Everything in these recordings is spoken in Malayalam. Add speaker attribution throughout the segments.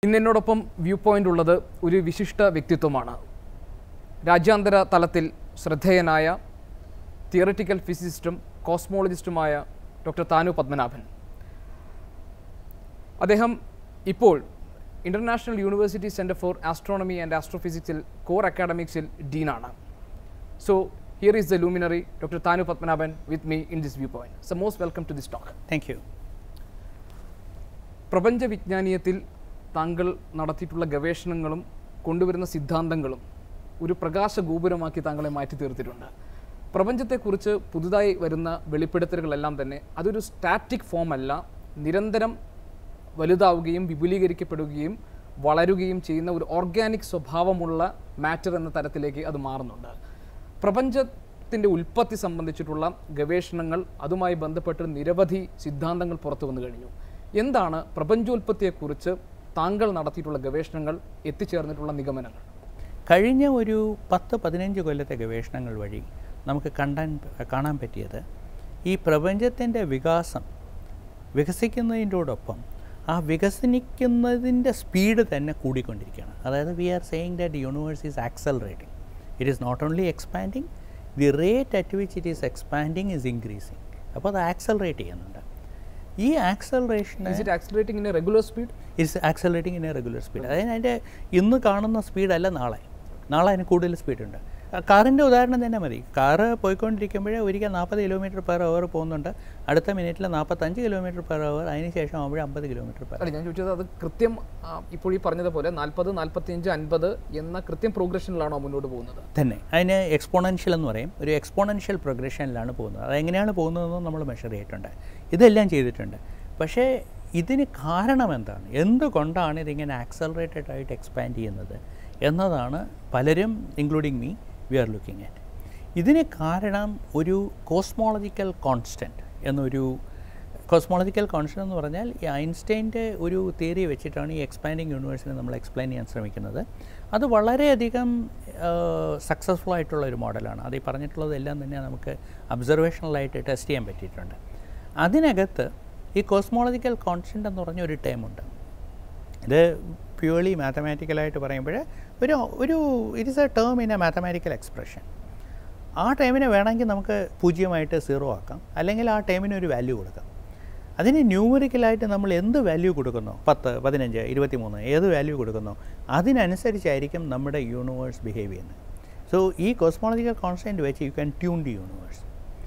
Speaker 1: ഇന്ന് എന്നോടൊപ്പം വ്യൂ പോയിന്റ് ഉള്ളത് ഒരു വിശിഷ്ട വ്യക്തിത്വമാണ് രാജ്യാന്തര തലത്തിൽ ശ്രദ്ധേയനായ തിയററ്റിക്കൽ ഫിസിസിസ്റ്റും കോസ്മോളജിസ്റ്റുമായ ഡോക്ടർ താനു പത്മനാഭൻ അദ്ദേഹം ഇപ്പോൾ international university centre for astronomy and ആസ്ട്രോഫിസിക്സിൽ കോർ അക്കാഡമിക്സിൽ ഡീനാണ് so here is the luminary doctor Thanu Padmanabhan with me in this viewpoint so most welcome to this talk
Speaker 2: thank you
Speaker 1: പ്രപഞ്ച വിജ്ഞാനീയത്തിൽ താങ്കൾ നടത്തിയിട്ടുള്ള ഗവേഷണങ്ങളും കൊണ്ടുവരുന്ന സിദ്ധാന്തങ്ങളും ഒരു പ്രകാശ ഗോപുരമാക്കി താങ്കളെ മാറ്റി തീർത്തിട്ടുണ്ട് പ്രപഞ്ചത്തെക്കുറിച്ച് പുതുതായി വരുന്ന വെളിപ്പെടുത്തലുകളെല്ലാം തന്നെ അതൊരു സ്റ്റാറ്റിക് ഫോം അല്ല നിരന്തരം വലുതാവുകയും വിപുലീകരിക്കപ്പെടുകയും വളരുകയും ചെയ്യുന്ന ഒരു ഓർഗാനിക് സ്വഭാവമുള്ള മാറ്റർ എന്ന തരത്തിലേക്ക് അത് മാറുന്നുണ്ട് പ്രപഞ്ചത്തിൻ്റെ ഉൽപ്പത്തി സംബന്ധിച്ചിട്ടുള്ള ഗവേഷണങ്ങൾ അതുമായി ബന്ധപ്പെട്ട് നിരവധി സിദ്ധാന്തങ്ങൾ പുറത്തു വന്നു കഴിഞ്ഞു എന്താണ് പ്രപഞ്ചോൽപ്പത്തിയെക്കുറിച്ച് താങ്കൾ നടത്തിയിട്ടുള്ള ഗവേഷണങ്ങൾ എത്തിച്ചേർന്നിട്ടുള്ള നിഗമനങ്ങൾ
Speaker 2: കഴിഞ്ഞ ഒരു പത്ത് പതിനഞ്ച് കൊല്ലത്തെ ഗവേഷണങ്ങൾ വഴി നമുക്ക് കണ്ടാൻ കാണാൻ പറ്റിയത് ഈ പ്രപഞ്ചത്തിൻ്റെ വികാസം വികസിക്കുന്നതിൻ്റോടൊപ്പം ആ വികസനിക്കുന്നതിൻ്റെ സ്പീഡ് തന്നെ കൂടിക്കൊണ്ടിരിക്കുകയാണ് അതായത് we are saying that universe is accelerating it is not only expanding the rate at which it is expanding is increasing അപ്പോൾ അത് ആക്സലറേറ്റ് ചെയ്യുന്നുണ്ട് ഈ ആക്സലറേഷന്
Speaker 1: is it accelerating in a regular speed
Speaker 2: it's accelerating in a regular speed അതായത് അതിൻ്റെ ഇന്ന് കാണുന്ന സ്പീഡല്ല നാളെ നാളെ അതിന് കൂടുതൽ സ്പീഡുണ്ട് കാറിൻ്റെ ഉദാഹരണം തന്നെ മതി കാറ് പോയിക്കൊണ്ടിരിക്കുമ്പോഴേ ഒരിക്കൽ നാൽപ്പത് കിലോമീറ്റർ പെർ അവർ പോകുന്നുണ്ട് അടുത്ത മിനിറ്റിൽ നാൽപ്പത്തഞ്ച് കിലോമീറ്റർ പെർ അവർ അതിന് ശേഷം ആകുമ്പോഴേ അമ്പത് കിലോമീറ്റർ പെർ
Speaker 1: അല്ല ഞാൻ ചോദിച്ചത് അത് കൃത്യം ആ, ഇപ്പോൾ ഈ പറഞ്ഞതുപോലെ നാൽപ്പത് നാൽപ്പത്തിയഞ്ച് അൻപത് എന്ന കൃത്യം പ്രോഗ്രഷനിലാണോ മുന്നോട്ട് പോകുന്നത്
Speaker 2: തന്നെ അതിന് എക്സ്പോണൻഷ്യൽ എന്ന് പറയും ഒരു എക്സ്പോണൻഷ്യൽ പ്രോഗ്രഷനിലാണ് പോകുന്നത് അതെങ്ങനെയാണ് പോകുന്നതെന്ന് നമ്മൾ മെഷർ ചെയ്തിട്ടുണ്ട് ഇതെല്ലാം ചെയ്തിട്ടുണ്ട് പക്ഷേ ഇതിന് കാരണം എന്താണ് എന്തുകൊണ്ടാണ് ഇതിങ്ങനെ ആക്സലറേറ്റഡ് ആയിട്ട് എക്സ്പാൻഡ് ചെയ്യുന്നത് എന്നതാണ് പലരും including me we are looking at ഇതിന് കാരണം ഒരു കോസ്മോളജിക്കൽ കോൺസ്റ്റൻറ്റ് എന്നൊരു കോസ്മോളജിക്കൽ കോൺസ്റ്റൻറ്റ് എന്ന് പറഞ്ഞാൽ ഈ ഐൻസ്റ്റൈൻ്റെ ഒരു തിയറി വെച്ചിട്ടാണ് ഈ എക്സ്പാൻഡിങ് യൂണിവേഴ്സിനെ നമ്മൾ എക്സ്പ്ലെയിൻ ചെയ്യാൻ ശ്രമിക്കുന്നത് അത് വളരെയധികം സക്സസ്ഫുൾ ആയിട്ടുള്ള ഒരു മോഡലാണ് അത് ഈ പറഞ്ഞിട്ടുള്ളതെല്ലാം തന്നെ നമുക്ക് ഒബ്സർവേഷണലായിട്ട് ടെസ്റ്റ് ചെയ്യാൻ പറ്റിയിട്ടുണ്ട് അതിനകത്ത് ഈ കോസ്മോളജിക്കൽ കോൺസ്റ്റൻറ്റ് എന്ന് പറഞ്ഞ ഒരു ടേമുണ്ട് ഇത് പ്യൂർലി മാത്തമാറ്റിക്കലായിട്ട് പറയുമ്പോൾ ഒരു ഒരു it is a term in a mathematical expression ആ ടൈമിനെ വേണമെങ്കിൽ നമുക്ക് പൂജ്യമായിട്ട് സീറോ ആക്കാം അല്ലെങ്കിൽ ആ ടൈമിന് ഒരു വാല്യൂ കൊടുക്കാം അതിന് ന്യൂമറിക്കലായിട്ട് നമ്മൾ എന്ത് വാല്യൂ കൊടുക്കുന്നോ പത്ത് പതിനഞ്ച് ഇരുപത്തിമൂന്ന് ഏത് വാല്യൂ കൊടുക്കുന്നോ അതിനനുസരിച്ചായിരിക്കും നമ്മുടെ യൂണിവേഴ്സ് ബിഹേവ് ചെയ്യുന്നത് സോ ഈ കോസ്മോളജിക്കൽ കോൺസ്റ്റൻറ്റ് വെച്ച് you can tune the universe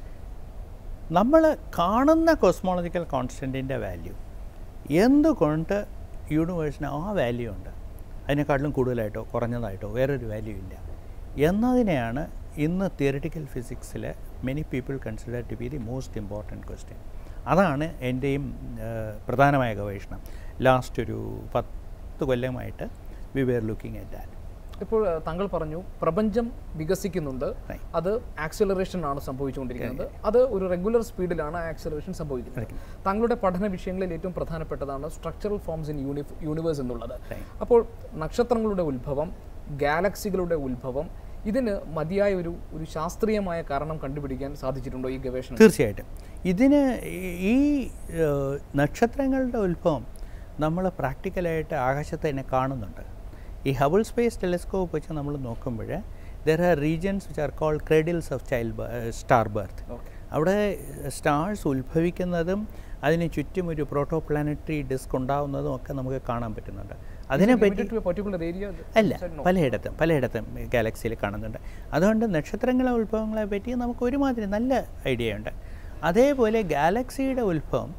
Speaker 2: നമ്മൾ കാണുന്ന കോസ്മോളജിക്കൽ കോൺസ്റ്റൻറ്റിൻ്റെ വാല്യൂ എന്തുകൊണ്ട് യൂണിവേഴ്സിന് ആ വാല്യൂ ഉണ്ട് അതിനെക്കാട്ടിലും കൂടുതലായിട്ടോ കുറഞ്ഞതായിട്ടോ വേറൊരു വാല്യൂ ഇല്ല എന്നതിനെയാണ് ഇന്ന് തിയറിറ്റിക്കൽ ഫിസിക്സിൽ many people consider to be the most important question അതാണ് എൻ്റെയും ഏഹ്, പ്രധാനമായ ഗവേഷണം ലാസ്റ്റ് ഒരു പത്ത് കൊല്ലമായിട്ട് we were looking at that
Speaker 1: ഇപ്പോൾ ആ, താങ്കൾ പറഞ്ഞു പ്രപഞ്ചം വികസിക്കുന്നുണ്ട്
Speaker 2: Right.
Speaker 1: അത് ആക്സിലറേഷൻ ആണ് സംഭവിച്ചുകൊണ്ടിരിക്കുന്നത് അത് ഒരു റെഗുലർ സ്പീഡിലാണ് ആക്സിലറേഷൻ സംഭവിക്കുന്നത് താങ്കളുടെ പഠന വിഷയങ്ങളിൽ ഏറ്റവും പ്രധാനപ്പെട്ടതാണ് structural forms in uni universe എന്നുള്ളത്
Speaker 2: Right.
Speaker 1: അപ്പോൾ നക്ഷത്രങ്ങളുടെ ഉത്ഭവം ഗാലക്സികളുടെ ഉത്ഭവം ഇതിന് മതിയായ ഒരു ഒരു ശാസ്ത്രീയമായ കാരണം കണ്ടുപിടിക്കാൻ സാധിച്ചിട്ടുണ്ടോ ഈ ഗവേഷണം
Speaker 2: തീർച്ചയായിട്ടും ഇതിന് ഈ- ഈ ഏഹ്, നക്ഷത്രങ്ങളുടെ ഉത്ഭവം നമ്മൾ പ്രാക്ടിക്കലായിട്ട് ആകാശത്ത് തന്നെ കാണുന്നുണ്ട് ഈ ഹബിൾ സ്പേസ് ടെലിസ്കോപ്പ് വെച്ച് നമ്മൾ നോക്കുമ്പോൾ there are regions which are called cradles of child star birth
Speaker 1: Okay.
Speaker 2: അവിടെ സ്റ്റാർസ് ഉത്ഭവിക്കുന്നതും അതിന് ചുറ്റും ഒരു പ്രോട്ടോ പ്ലാനറ്ററി ഡിസ്ക് ഉണ്ടാവുന്നതും ഒക്കെ നമുക്ക് കാണാൻ പറ്റുന്നുണ്ട് അതിനെപ്പറ്റി
Speaker 1: പർട്ടിക്കുലർ ഏരിയ
Speaker 2: അല്ല പലയിടത്തും പലയിടത്തും ഗാലക്സിയിൽ കാണുന്നുണ്ട് അതുകൊണ്ട് നക്ഷത്രങ്ങളെ ഉത്ഭവങ്ങളെ പറ്റി നമുക്ക് ഒരുമാതിരി നല്ല ഐഡിയ ഉണ്ട് അതേപോലെ ഗാലക്സിയുടെ ഉത്ഭവം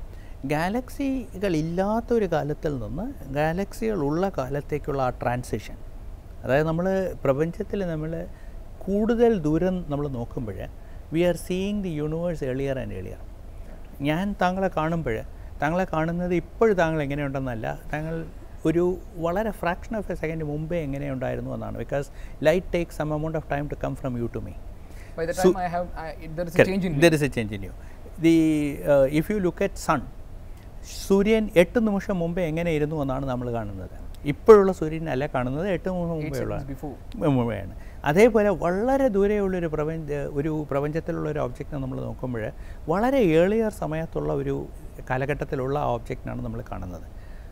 Speaker 2: ഗാലക്സികൾ ഇല്ലാത്ത ഒരു കാലത്തിൽ നിന്ന് ഗാലക്സികൾ ഉള്ള കാലത്തേക്കുള്ള ആ ട്രാൻസിഷൻ അതായത് നമ്മൾ പ്രപഞ്ചത്തിൽ നമ്മൾ കൂടുതൽ ദൂരം നമ്മൾ നോക്കുമ്പോൾ we are seeing the universe earlier and earlier ഞാൻ താങ്കളെ കാണുമ്പോൾ താങ്കളെ കാണുന്നത് ഇപ്പോഴും താങ്കൾ എങ്ങനെയുണ്ടെന്നല്ല താങ്കൾ ഒരു വളരെ ഫ്രാക്ഷൻ ഓഫ് എ സെക്കൻഡ് മുമ്പേ എങ്ങനെയുണ്ടായിരുന്നു എന്നാണ് because light take some amount of time to come from you to me
Speaker 1: By the time I have, I, there is a change in me.
Speaker 2: There is a change in you the if you look at sun സൂര്യൻ എട്ട് നിമിഷം മുമ്പേ എങ്ങനെ ഇരുന്നു എന്നാണ് നമ്മൾ കാണുന്നത് ഇപ്പോഴുള്ള സൂര്യനല്ല കാണുന്നത് എട്ട് നിമിഷം
Speaker 1: Eight
Speaker 2: മുമ്പേ ഉള്ള
Speaker 1: seconds before.
Speaker 2: മുമ്പെയാണ് അതേപോലെ വളരെ ദൂരെയുള്ളൊരു പ്രപഞ്ച ഒരു പ്രപഞ്ചത്തിലുള്ള ഒരു ഓബ്ജക്റ്റിനെ നമ്മൾ നോക്കുമ്പോൾ വളരെ ഏളിയർ സമയത്തുള്ള ഒരു കാലഘട്ടത്തിലുള്ള ആ ഓബ്ജക്റ്റിനാണ് നമ്മൾ കാണുന്നത്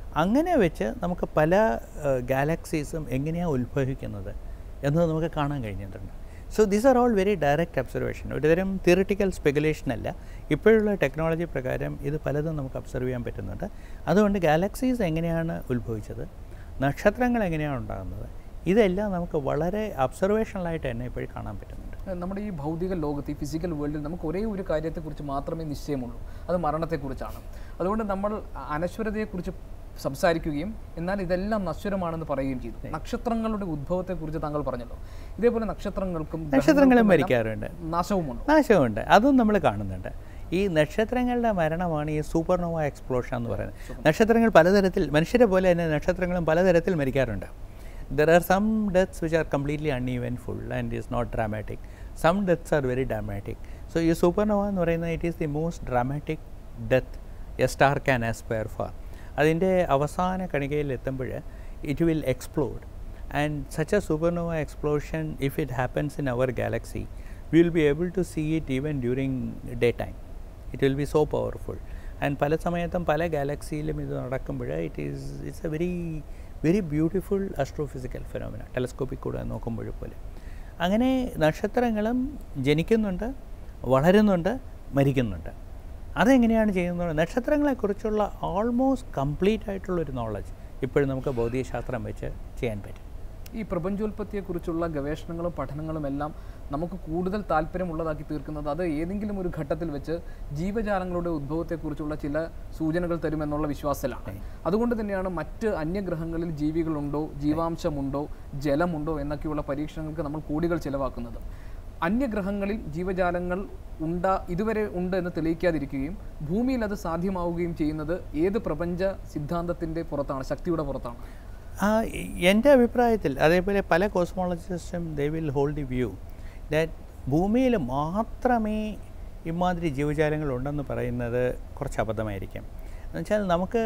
Speaker 2: അങ്ങനെ വെച്ച് നമുക്ക് പല ഗാലക്സീസും എങ്ങനെയാണ് ഉത്ഭവിക്കുന്നത് എന്നത് നമുക്ക് കാണാൻ കഴിഞ്ഞിട്ടുണ്ട് so these are all very direct observation ഒരുതരം തിയറിറ്റിക്കൽ സ്പെക്കുലേഷൻ അല്ല ഇപ്പോഴുള്ള ടെക്നോളജി പ്രകാരം ഇത് പലതും നമുക്ക് ഒബ്സർവ് ചെയ്യാൻ പറ്റുന്നുണ്ട് അതുകൊണ്ട് ഗാലക്സീസ് എങ്ങനെയാണ് ഉത്ഭവിച്ചത് നക്ഷത്രങ്ങൾ എങ്ങനെയാണ് ഉണ്ടാകുന്നത് ഇതെല്ലാം നമുക്ക് വളരെ ഒബ്സർവേഷണലായിട്ട് തന്നെ ഇപ്പോഴും കാണാൻ പറ്റുന്നുണ്ട്
Speaker 1: നമ്മുടെ ഈ ഭൗതിക ലോകത്ത് ഈ ഫിസിക്കൽ വേൾഡിൽ നമുക്ക് ഒരേ ഒരു കാര്യത്തെക്കുറിച്ച് മാത്രമേ നിശ്ചയമുള്ളൂ അത് മരണത്തെക്കുറിച്ചാണ് അതുകൊണ്ട് നമ്മൾ അനശ്വരതയെക്കുറിച്ച് സംസാരിക്കുകയും എന്നാൽ ഇതെല്ലാം നശ്വരമാണെന്ന് പറയുകയും ചെയ്തു നക്ഷത്രങ്ങളുടെ ഉദ്ഭവത്തെക്കുറിച്ച് താങ്കൾ പറഞ്ഞല്ലോ ഇതേപോലെ നക്ഷത്രങ്ങൾക്കും
Speaker 2: നക്ഷത്രങ്ങളും
Speaker 1: ഗ്രഹങ്ങൾക്കും
Speaker 2: മരിക്കാറുണ്ട്
Speaker 1: എല്ലാം നാശവുമുണ്ട്
Speaker 2: നാശമുണ്ട് അതും നമ്മൾ കാണുന്നുണ്ട് ഈ നക്ഷത്രങ്ങളുടെ മരണമാണ് ഈ സൂപ്പർനോവ എക്സ്പ്ലോഷൻ എന്ന് പറയുന്നത് നക്ഷത്രങ്ങൾ പലതരത്തിൽ മനുഷ്യരെ പോലെ തന്നെ നക്ഷത്രങ്ങളും പലതരത്തിൽ മരിക്കാറുണ്ട് there are some deaths which are completely uneventful and is not dramatic some deaths are very dramatic so ഈ സൂപ്പർനോവ എന്ന് പറയുന്നത് it is the most dramatic death a star can aspire for അതിൻ്റെ അവസാന കണികയിൽ എത്തുമ്പോൾ it will explode and such a supernova explosion if it happens in our galaxy we will be able to see it even during daytime. It will be so powerful. And പല സമയത്തും പല ഗാലക്സിയിലും ഇത് നടക്കുമ്പോൾ it is it's a very very beautiful astrophysical phenomena ടെലസ്കോപ്പിൽ കൂടെ നോക്കുമ്പോൾ പോലെ അങ്ങനെ നക്ഷത്രങ്ങളും ജനിക്കുന്നുണ്ട് വളരുന്നുണ്ട് മരിക്കുന്നുണ്ട് അതെങ്ങനെയാണ് ചെയ്യുന്നത് നക്ഷത്രങ്ങളെക്കുറിച്ചുള്ള ഓൾമോസ്റ്റ് കംപ്ലീറ്റ് ആയിട്ടുള്ളൊരു നോളജ് ഇപ്പോഴും നമുക്ക് ഭൗതികശാസ്ത്രം വെച്ച് ചെയ്യാൻ പറ്റും
Speaker 1: ഈ പ്രപഞ്ചോൽപത്തിയെക്കുറിച്ചുള്ള ഗവേഷണങ്ങളും പഠനങ്ങളും എല്ലാം നമുക്ക് കൂടുതൽ താല്പര്യമുള്ളതാക്കി തീർക്കുന്നത് അത് ഏതെങ്കിലും ഒരു ഘട്ടത്തിൽ വെച്ച് ജീവജാലങ്ങളുടെ ഉദ്ഭവത്തെക്കുറിച്ചുള്ള ചില സൂചനകൾ തരുമെന്നുള്ള വിശ്വാസത്തിലാണ് അതുകൊണ്ട് തന്നെയാണ് മറ്റ് അന്യഗ്രഹങ്ങളിൽ ജീവികളുണ്ടോ ജീവാംശമുണ്ടോ ജലമുണ്ടോ എന്നൊക്കെയുള്ള പരീക്ഷണങ്ങൾക്ക് നമ്മൾ കോടികൾ ചിലവാക്കുന്നത് അന്യഗ്രഹങ്ങളിൽ ജീവജാലങ്ങൾ ഉണ്ടാ ഇതുവരെ ഉണ്ട് എന്ന് തെളിയിക്കാതിരിക്കുകയും ഭൂമിയിൽ അത് സാധ്യമാവുകയും ചെയ്യുന്നത് ഏത് പ്രപഞ്ച സിദ്ധാന്തത്തിൻ്റെ പുറത്താണ് ശക്തിയുടെ പുറത്താണ്
Speaker 2: ആ എൻ്റെ അഭിപ്രായത്തിൽ അതേപോലെ പല കോസ്മോളജിസ്റ്റും they will hold the view that ഭൂമിയിൽ മാത്രമേ ഇമാതിരി ജീവജാലങ്ങൾ ഉണ്ടെന്ന് പറയുന്നത് കുറച്ച് അബദ്ധമായിരിക്കും എന്നുവെച്ചാൽ നമുക്ക്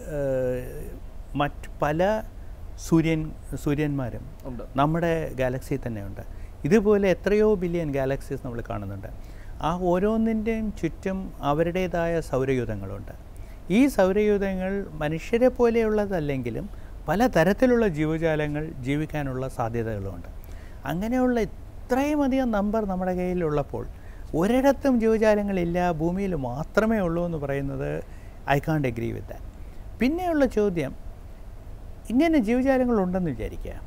Speaker 2: മറ്റ് പല സൂര്യൻ സൂര്യന്മാരും
Speaker 1: ഉണ്ട്
Speaker 2: നമ്മുടെ ഗാലക്സിയിൽ തന്നെയുണ്ട് ഇതുപോലെ എത്രയോ ബില്യൺ ഗാലക്സീസ് നമ്മൾ കാണുന്നുണ്ട് ആ ഓരോന്നിൻ്റെയും ചുറ്റും അവരുടേതായ സൗരയൂഥങ്ങളുണ്ട് ഈ സൗരയൂഥങ്ങൾ മനുഷ്യരെ പോലെയുള്ളതല്ലെങ്കിലും പല തരത്തിലുള്ള ജീവജാലങ്ങൾ ജീവിക്കാനുള്ള സാധ്യതകളുമുണ്ട് അങ്ങനെയുള്ള ഇത്രയും അധികം നമ്പർ നമ്മുടെ കയ്യിലുള്ളപ്പോൾ ഒരിടത്തും ജീവജാലങ്ങളില്ല ഭൂമിയിൽ മാത്രമേ ഉള്ളൂ എന്ന് പറയുന്നത് I can't agree with that പിന്നെയുള്ള ചോദ്യം ഇങ്ങനെ ജീവജാലങ്ങളുണ്ടെന്ന് വിചാരിക്കുക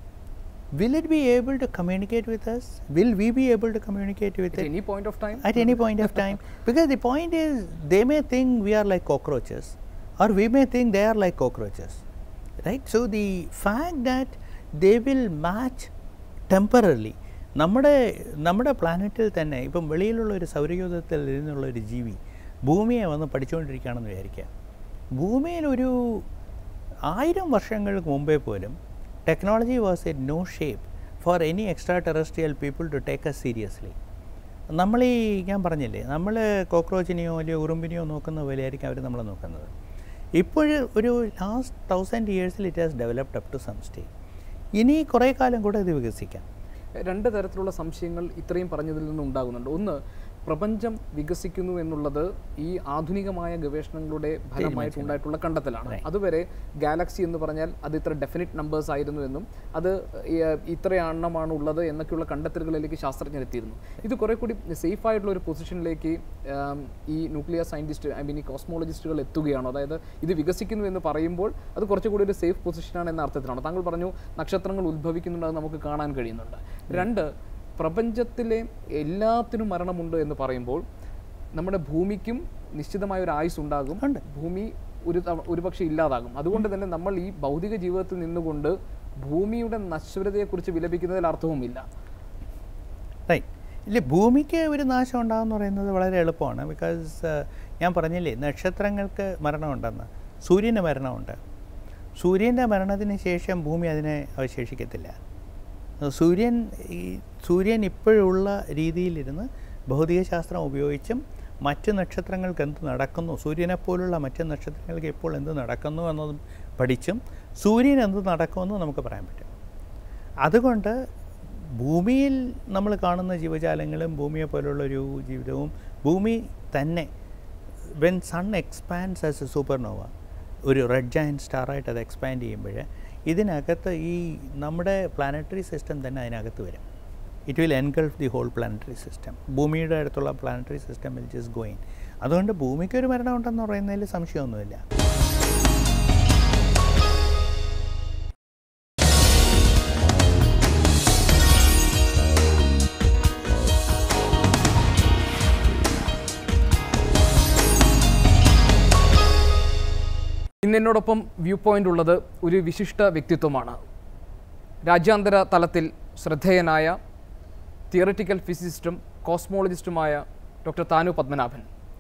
Speaker 2: will it be able to communicate with us will we be able to communicate with
Speaker 1: any point of time
Speaker 2: at any point of time because the point is they may think we are like cockroaches or we may think they are like cockroaches right so the fact that they will match temporarily നമ്മുടെ നമ്മുടെ പ്ലാനറ്റിൽ തന്നെ ഇപ്പം വെളിയിലുള്ള ഒരു സൗരയൂഥത്തിൽ നിന്നുള്ള ഒരു ജീവി ഭൂമിയെ വന്ന് പഠിച്ചുകൊണ്ടിരിക്കുകയാണെന്ന് വിചാരിക്കുക ഭൂമിയിൽ ഒരു ആയിരം വർഷങ്ങൾക്ക് മുമ്പേ പോലും technology was a no shape for any extraterrestrial people to take a seriously നമ്മൾ ഈ ഞാൻ പറഞ്ഞില്ലേ നമ്മൾ കോക്രോച്ചിനെയോ അല്ലെങ്കിൽ ഉറുമ്പിനെയോ നോക്കുന്ന പോലെയായിരിക്കും അവർ നമ്മളെ നോക്കുന്നത് ഇപ്പോൾ ഒരു ലാസ്റ്റ് തൗസൻഡ് ഇയേഴ്സിൽ it has developed up to some stay ഇനി കുറേ കാലം കൂടെ ഇത് വികസിക്കാം
Speaker 1: രണ്ട് തരത്തിലുള്ള സംശയങ്ങൾ ഇത്രയും പറഞ്ഞതിൽ നിന്ന് ഉണ്ടാകുന്നുണ്ട് ഒന്ന് പ്രപഞ്ചം വികസിക്കുന്നു എന്നുള്ളത് ഈ ആധുനികമായ ഗവേഷണങ്ങളുടെ ഫലമായിട്ട് ഉണ്ടായിട്ടുള്ള കണ്ടെത്തലാണ് അതുവരെ ഗാലക്സി എന്ന് പറഞ്ഞാൽ അത് ഇത്ര ഡെഫിനിറ്റ് നമ്പേഴ്സ് ആയിരുന്നു എന്നും അത് ഈ- ഇത്ര എണ്ണമാണ് ഉള്ളത് എന്നൊക്കെയുള്ള കണ്ടെത്തലുകളിലേക്ക് ശാസ്ത്രജ്ഞർ എത്തിയിരുന്നു ഇത് കുറെ കൂടി സേഫ് ആയിട്ടുള്ള ഒരു പൊസിഷനിലേക്ക് ആം, ഈ ന്യൂക്ലിയർ സയന്റിസ്റ്റ് ഐ മീൻ ഈ കോസ്മോളജിസ്റ്റുകൾ എത്തുകയാണോ അതായത് ഇത് വികസിക്കുന്നു എന്ന് പറയുമ്പോൾ അത് കുറച്ചുകൂടി ഒരു സേഫ് പൊസിഷനാണ് എന്ന അർത്ഥത്തിലാണ് താങ്കൾ പറഞ്ഞു നക്ഷത്രങ്ങൾ ഉത്ഭവിക്കുന്നുണ്ട് അത് നമുക്ക് കാണാൻ കഴിയുന്നുണ്ട് രണ്ട് പ്രപഞ്ചത്തിലെ എല്ലാത്തിനും മരണമുണ്ട് എന്ന് പറയുമ്പോൾ നമ്മുടെ ഭൂമിക്കും നിശ്ചിതമായ ഒരു ആയുസ് ഉണ്ടാകും
Speaker 2: ഉണ്ട്.
Speaker 1: ഭൂമി ഒരു തവ- ഒരുപക്ഷെ ഇല്ലാതാകും അതുകൊണ്ട് തന്നെ നമ്മൾ ഈ ഭൗതിക ജീവിതത്തിൽ നിന്നുകൊണ്ട് ഭൂമിയുടെ നശ്വരതയെക്കുറിച്ച് വിലപിക്കുന്നതിൽ അർത്ഥവുമില്ല
Speaker 2: റൈറ്റ് ഇല്ല ഭൂമിക്ക് ഒരു നാശം ഉണ്ടാകുമെന്ന് പറയുന്നത് വളരെ എളുപ്പമാണ് ബിക്കോസ് ഞാൻ പറഞ്ഞില്ലേ നക്ഷത്രങ്ങൾക്ക് മരണമുണ്ടെന്ന് സൂര്യന് മരണമുണ്ട് സൂര്യൻ്റെ മരണത്തിന് ശേഷം ഭൂമി അതിനെ അവശേഷിക്കത്തില്ല സൂര്യൻ ഈ സൂര്യൻ ഇപ്പോഴുള്ള രീതിയിലിരുന്ന് ഭൗതികശാസ്ത്രം ഉപയോഗിച്ചും മറ്റ് നക്ഷത്രങ്ങൾക്ക് എന്ത് നടക്കുന്നു സൂര്യനെപ്പോലുള്ള മറ്റ് നക്ഷത്രങ്ങൾക്ക് ഇപ്പോൾ എന്ത് നടക്കുന്നു എന്നതും പഠിച്ചും സൂര്യൻ എന്ത് നടക്കുമെന്ന് നമുക്ക് പറയാൻ പറ്റും അതുകൊണ്ട് ഭൂമിയിൽ നമ്മൾ കാണുന്ന ജീവജാലങ്ങളും ഭൂമിയെ പോലുള്ളൊരു ജീവിതവും ഭൂമി തന്നെ when sun expands as a supernova ഒരു റെഡ് ജയൻറ്റ് സ്റ്റാറായിട്ട് അത് എക്സ്പാൻഡ് ചെയ്യുമ്പോൾ ഇതിനകത്ത് ഈ നമ്മുടെ പ്ലാനറ്ററി സിസ്റ്റം തന്നെ അതിനകത്ത് വരും it will engulf the whole planetary system ഭൂമിയുടെ അടുത്തുള്ള planetary system will just going അതുകൊണ്ട് ഭൂമിക്ക് ഒരു മരണം ഉണ്ടെന്ന് പറയുന്നതിൽ സംശയമൊന്നുമില്ല
Speaker 1: ഇന്ന് എന്നോടൊപ്പം വ്യൂ പോയിന്റ് ഉള്ളത് ഒരു വിശിഷ്ട വ്യക്തിത്വമാണ് രാജ്യാന്തര തലത്തിൽ ശ്രദ്ധേയനായ തിയററ്റിക്കൽ ഫിസിസിസ്റ്റും കോസ്മോളജിസ്റ്റുമായ ഡോക്ടർ താനു പത്മനാഭൻ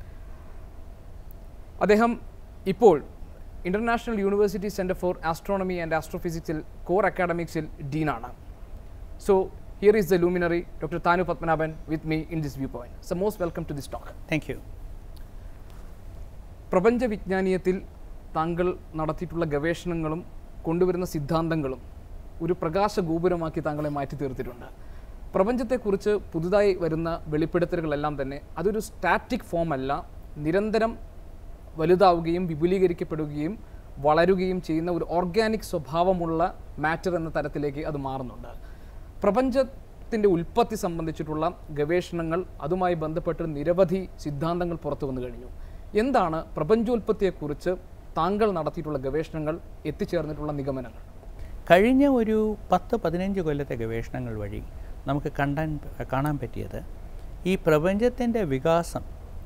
Speaker 1: അദ്ദേഹം ഇപ്പോൾ international university centre for astronomy and ആസ്ട്രോഫിസിക്സിൽ കോർ അക്കാഡമിക്സിൽ ഡീനാണ് so here is the luminary doctor Thanu Padmanabhan with me in this viewpoint so most welcome to this talk
Speaker 2: thank you
Speaker 1: പ്രപഞ്ച വിജ്ഞാനീയത്തിൽ താങ്കൾ നടത്തിയിട്ടുള്ള ഗവേഷണങ്ങളും കൊണ്ടുവരുന്ന സിദ്ധാന്തങ്ങളും ഒരു പ്രകാശ ഗോപുരമാക്കി താങ്കളെ മാറ്റി തീർത്തിട്ടുണ്ട് പ്രപഞ്ചത്തെക്കുറിച്ച് പുതുതായി വരുന്ന വെളിപ്പെടുത്തലുകളെല്ലാം തന്നെ അതൊരു സ്റ്റാറ്റിക് ഫോം അല്ല നിരന്തരം വലുതാവുകയും വിപുലീകരിക്കപ്പെടുകയും വളരുകയും ചെയ്യുന്ന ഒരു ഓർഗാനിക് സ്വഭാവമുള്ള മാറ്റർ എന്ന തരത്തിലേക്ക് അത് മാറുന്നുണ്ട് പ്രപഞ്ചത്തിൻ്റെ ഉൽപ്പത്തി സംബന്ധിച്ചിട്ടുള്ള ഗവേഷണങ്ങൾ അതുമായി ബന്ധപ്പെട്ട് നിരവധി സിദ്ധാന്തങ്ങൾ പുറത്തു വന്നു കഴിഞ്ഞു എന്താണ് പ്രപഞ്ചോൽപ്പത്തിയെക്കുറിച്ച് താങ്കൾ നടത്തിയിട്ടുള്ള ഗവേഷണങ്ങൾ എത്തിച്ചേർന്നിട്ടുള്ള നിഗമനങ്ങൾ
Speaker 2: കഴിഞ്ഞ ഒരു പത്ത് പതിനഞ്ച് കൊല്ലത്തെ ഗവേഷണങ്ങൾ വഴി നമുക്ക് കണ്ടാൻ കാണാൻ പറ്റിയത് ഈ പ്രപഞ്ചത്തിൻ്റെ വികാസം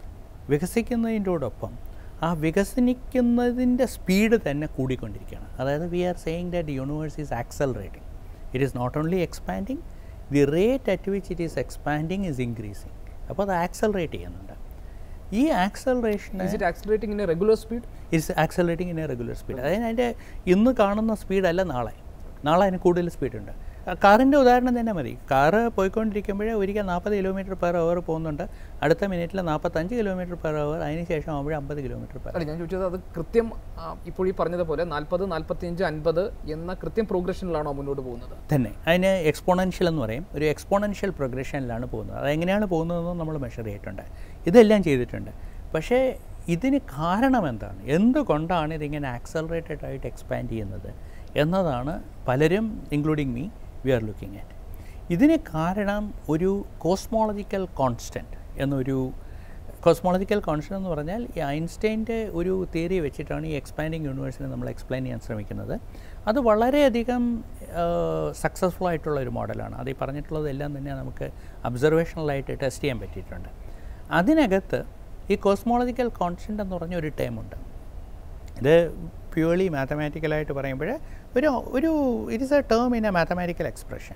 Speaker 2: വികസിക്കുന്നതിൻ്റോടൊപ്പം ആ വികസനിക്കുന്നതിൻ്റെ സ്പീഡ് തന്നെ കൂടിക്കൊണ്ടിരിക്കുകയാണ് അതായത് we are saying that universe is accelerating it is not only expanding the rate at which it is expanding is increasing അപ്പോൾ അത് ആക്സലറേറ്റ് ചെയ്യുന്നുണ്ട് ഈ ആക്സലറേഷന്
Speaker 1: is it accelerating in a regular speed
Speaker 2: it's accelerating in a regular speed അതായത് അതിൻ്റെ ഇന്ന് കാണുന്ന സ്പീഡല്ല നാളെ നാളെ അതിന് കൂടുതൽ സ്പീഡുണ്ട് കാറിൻ്റെ ഉദാഹരണം തന്നെ മതി കാറ് പോയിക്കൊണ്ടിരിക്കുമ്പോഴേ ഒരിക്കൽ നാൽപ്പത് കിലോമീറ്റർ പെർ അവർ പോകുന്നുണ്ട് അടുത്ത മിനിറ്റിൽ നാൽപ്പത്തഞ്ച് കിലോമീറ്റർ പെർ അവർ അതിന് ശേഷം ആകുമ്പോഴേ അമ്പത് കിലോമീറ്റർ പെർ
Speaker 1: അല്ല ഞാൻ ചോദിച്ചത് അത് കൃത്യം ആ, ഇപ്പോൾ ഈ പറഞ്ഞതുപോലെ നാൽപ്പത് നാൽപ്പത്തിയഞ്ച് അൻപത് എന്ന കൃത്യം പ്രോഗ്രഷനിലാണോ മുന്നോട്ട് പോകുന്നത്
Speaker 2: തന്നെ അതിന് എക്സ്പോണൻഷ്യൽ എന്ന് പറയും ഒരു എക്സ്പോണൻഷ്യൽ പ്രോഗ്രഷനിലാണ് പോകുന്നത് അതെങ്ങനെയാണ് പോകുന്നതെന്ന് നമ്മൾ മെഷർ ചെയ്തിട്ടുണ്ട് ഇതെല്ലാം ചെയ്തിട്ടുണ്ട് പക്ഷേ ഇതിന് കാരണം എന്താണ് എന്തുകൊണ്ടാണ് ഇതിങ്ങനെ ആക്സലറേറ്റഡ് ആയിട്ട് എക്സ്പാൻഡ് ചെയ്യുന്നത് എന്നതാണ് പലരും including me we are looking at ഇതിന് കാരണം ഒരു കോസ്മോളജിക്കൽ കോൺസ്റ്റൻറ്റ് എന്നൊരു കോസ്മോളജിക്കൽ കോൺസ്റ്റൻറ്റ് എന്ന് പറഞ്ഞാൽ ഈ ഐൻസ്റ്റൈൻ്റെ ഒരു തിയറി വെച്ചിട്ടാണ് ഈ എക്സ്പാൻഡിങ് യൂണിവേഴ്സിനെ നമ്മൾ എക്സ്പ്ലെയിൻ ചെയ്യാൻ ശ്രമിക്കുന്നത് അത് വളരെയധികം സക്സസ്ഫുൾ ആയിട്ടുള്ള ഒരു മോഡലാണ് അത് ഈ പറഞ്ഞിട്ടുള്ളതെല്ലാം തന്നെ നമുക്ക് ഒബ്സർവേഷണലായിട്ട് ടെസ്റ്റ് ചെയ്യാൻ പറ്റിയിട്ടുണ്ട് അതിനകത്ത് ഈ കോസ്മോളജിക്കൽ കോൺസ്റ്റൻറ്റ് എന്ന് പറഞ്ഞ ഒരു ടേമുണ്ട് ഇത് പ്യൂർലി മാത്തമാറ്റിക്കലായിട്ട് പറയുമ്പോൾ ഒരു ഒരു it is a term in a mathematical expression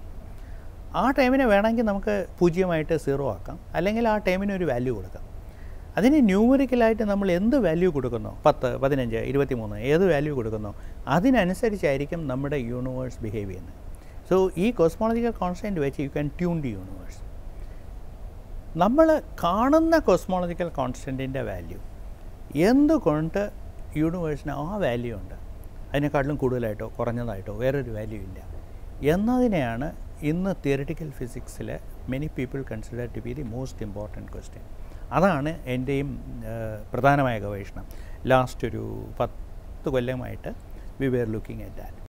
Speaker 2: ആ ടൈമിനെ വേണമെങ്കിൽ നമുക്ക് പൂജ്യമായിട്ട് സീറോ ആക്കാം അല്ലെങ്കിൽ ആ ടൈമിന് ഒരു വാല്യൂ കൊടുക്കാം അതിന് ന്യൂമറിക്കലായിട്ട് നമ്മൾ എന്ത് വാല്യൂ കൊടുക്കുന്നോ പത്ത് പതിനഞ്ച് ഇരുപത്തിമൂന്ന് ഏത് വാല്യൂ കൊടുക്കുന്നോ അതിനനുസരിച്ചായിരിക്കും നമ്മുടെ യൂണിവേഴ്സ് ബിഹേവ് ചെയ്യുന്നത് സോ ഈ കോസ്മോളജിക്കൽ കോൺസ്റ്റൻറ്റ് വെച്ച് you can tune the universe നമ്മൾ കാണുന്ന കോസ്മോളജിക്കൽ കോൺസ്റ്റൻറ്റിൻ്റെ വാല്യൂ എന്തുകൊണ്ട് യൂണിവേഴ്സിന് ആ വാല്യൂ ഉണ്ട് അതിനെക്കാട്ടിലും കൂടുതലായിട്ടോ കുറഞ്ഞതായിട്ടോ വേറൊരു വാല്യൂ ഇല്ല എന്നതിനെയാണ് ഇന്ന് തിയറിറ്റിക്കൽ ഫിസിക്സിൽ many people consider to be the most important question അതാണ് എൻ്റെയും ഏഹ്, പ്രധാനമായ ഗവേഷണം ലാസ്റ്റ് ഒരു പത്ത് കൊല്ലമായിട്ട് we were looking at that